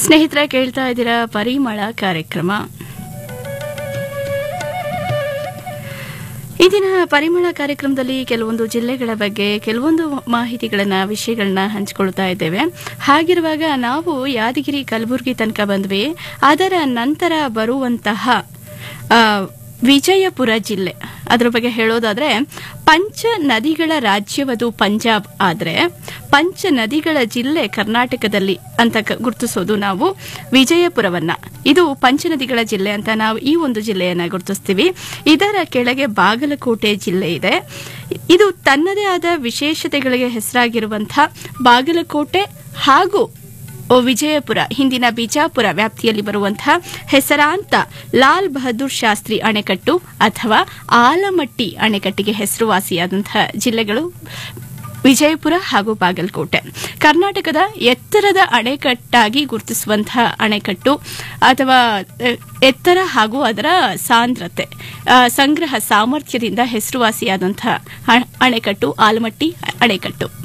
ಸ್ನೇಹಿತರ ಕೇಳ್ತಾ ಇದ್ದೀರಾ ಪರಿಮಳ ಕಾರ್ಯಕ್ರಮ ಈ ದಿನ ಪರಿಮಳ ಕಾರ್ಯಕ್ರಮದಲ್ಲಿ ಕೆಲವೊಂದು ಜಿಲ್ಲೆಗಳ ಬಗ್ಗೆ ಕೆಲವೊಂದು ಮಾಹಿತಿಗಳನ್ನ ವಿಷಯಗಳನ್ನ ಹಂಚಿಕೊಳ್ತಾ ಇದ್ದೇವೆ ಹಾಗಿರುವಾಗ ನಾವು ಯಾದಗಿರಿ ಕಲಬುರಗಿ ತನಕ ಬಂದ್ವಿ ಅದರ ನಂತರ ಬರುವಂತಹ ಆ, ವಿಜಯಪುರ ಜಿಲ್ಲೆ ಅದರ ಬಗ್ಗೆ ಹೇಳೋದಾದ್ರೆ ಪಂಚ ನದಿಗಳ ರಾಜ್ಯವದು ಪಂಜಾಬ್ ಆದ್ರೆ ಪಂಚ ನದಿಗಳ ಜಿಲ್ಲೆ ಕರ್ನಾಟಕದಲ್ಲಿ ಅಂತ ಕ- ಗುರುತಿಸೋದು ನಾವು ವಿಜಯಪುರವನ್ನ ಇದು ಪಂಚನದಿಗಳ ಜಿಲ್ಲೆ ಅಂತ ನಾವು ಈ ಒಂದು ಜಿಲ್ಲೆಯನ್ನ ಗುರುತಿಸ್ತೀವಿ ಇದರ ಕೆಳಗೆ ಬಾಗಲಕೋಟೆ ಜಿಲ್ಲೆ ಇದೆ ಇದು ತನ್ನದೇ ಆದ ವಿಶೇಷತೆಗಳಿಗೆ ಹೆಸರಾಗಿರುವಂತಹ ಬಾಗಲಕೋಟೆ ಹಾಗೂ ಓ ವಿಜಯಪುರ ಹಿಂದಿನ ಬಿಜಾಪುರ ವ್ಯಾಪ್ತಿಯಲ್ಲಿ ಬರುವಂತಹ ಹೆಸರಾಂತ ಲಾಲ್ ಬಹದ್ದೂರ್ ಶಾಸ್ತ್ರಿ ಅಣೆಕಟ್ಟು ಅಥವಾ ಆಲಮಟ್ಟಿ ಅಣೆಕಟ್ಟಿಗೆ ಹೆಸರುವಾಸಿಯಾದಂತಹ ಜಿಲ್ಲೆಗಳು ವಿಜಯಪುರ ಹಾಗೂ ಬಾಗಲಕೋಟೆ ಕರ್ನಾಟಕದ ಎತ್ತರದ ಅಣೆಕಟ್ಟಾಗಿ ಗುರುತಿಸುವಂತಹ ಅಣೆಕಟ್ಟು ಅಥವಾ ಅ, ಎತ್ತರ ಹಾಗೂ ಅದರ ಸಾಂದ್ರತೆ ಆ, ಸಂಗ್ರಹ ಸಾಮರ್ಥ್ಯದಿಂದ ಹೆಸರುವಾಸಿಯಾದಂತಹ ಅಣೆಕಟ್ಟು ಆಲಮಟ್ಟಿ ಅಣೆಕಟ್ಟು